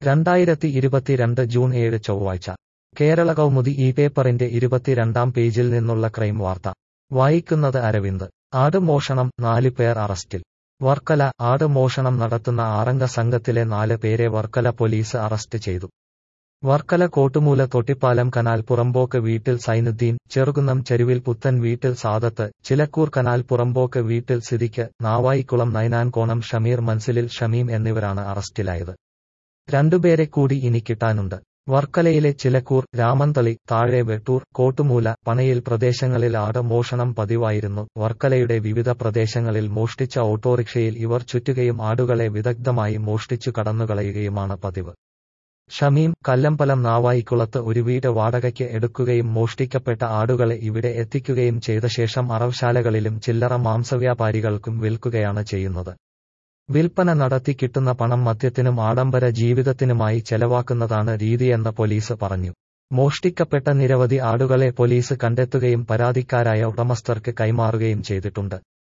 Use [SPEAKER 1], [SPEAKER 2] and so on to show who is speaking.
[SPEAKER 1] രണ്ടായിരത്തി ഇരുപത്തിരണ്ട് ജൂൺ ഏഴ് ചൊവ്വാഴ്ച കേരള കൗമുദി ഈ പേപ്പറിന്റെ ഇരുപത്തിരണ്ടാം പേജിൽ നിന്നുള്ള ക്രൈം വാർത്ത വായിക്കുന്നത് അരവിന്ദ് ആട് മോഷണം നാല് പേർ അറസ്റ്റിൽ വർക്കല ആട് മോഷണം നടത്തുന്ന ആറംഗ സംഘത്തിലെ നാല് പേരെ വർക്കല പോലീസ് അറസ്റ്റ് ചെയ്തു വർക്കല കോട്ടുമൂല തൊട്ടിപ്പാലം കനാൽ പുറമ്പോക്ക് വീട്ടിൽ സൈനുദ്ദീൻ ചെറുകുന്നം ചെരുവിൽ പുത്തൻ വീട്ടിൽ സാദത്ത് ചിലക്കൂർ കനാൽ പുറമ്പോക്ക് വീട്ടിൽ സിദിക്ക് നാവായിക്കുളം നൈനാൻകോണം ഷമീർ മൻസിലിൽ ഷമീം എന്നിവരാണ് അറസ്റ്റിലായത് രണ്ടുപേരെ കൂടി ഇനി കിട്ടാനുണ്ട് വർക്കലയിലെ ചിലക്കൂർ രാമന്തളി താഴെ വെട്ടൂർ കോട്ടുമൂല പണയിൽ പ്രദേശങ്ങളിൽ ആട് മോഷണം പതിവായിരുന്നു വർക്കലയുടെ വിവിധ പ്രദേശങ്ങളിൽ മോഷ്ടിച്ച ഓട്ടോറിക്ഷയിൽ ഇവർ ചുറ്റുകയും ആടുകളെ വിദഗ്ധമായി മോഷ്ടിച്ചു കടന്നുകളയുകയുമാണ് പതിവ് ഷമീം കല്ലമ്പലം നാവായിക്കുളത്ത് ഒരു വീട് വാടകയ്ക്ക് എടുക്കുകയും മോഷ്ടിക്കപ്പെട്ട ആടുകളെ ഇവിടെ എത്തിക്കുകയും ചെയ്ത ശേഷം അറവശാലകളിലും ചില്ലറ മാംസവ്യാപാരികൾക്കും വിൽക്കുകയാണ് ചെയ്യുന്നത് വിൽപ്പന നടത്തി കിട്ടുന്ന പണം മദ്യത്തിനും ആഡംബര ജീവിതത്തിനുമായി ചെലവാക്കുന്നതാണ് രീതിയെന്ന് പോലീസ് പറഞ്ഞു മോഷ്ടിക്കപ്പെട്ട നിരവധി ആടുകളെ പോലീസ് കണ്ടെത്തുകയും പരാതിക്കാരായ ഉടമസ്ഥർക്ക് കൈമാറുകയും ചെയ്തിട്ടുണ്ട്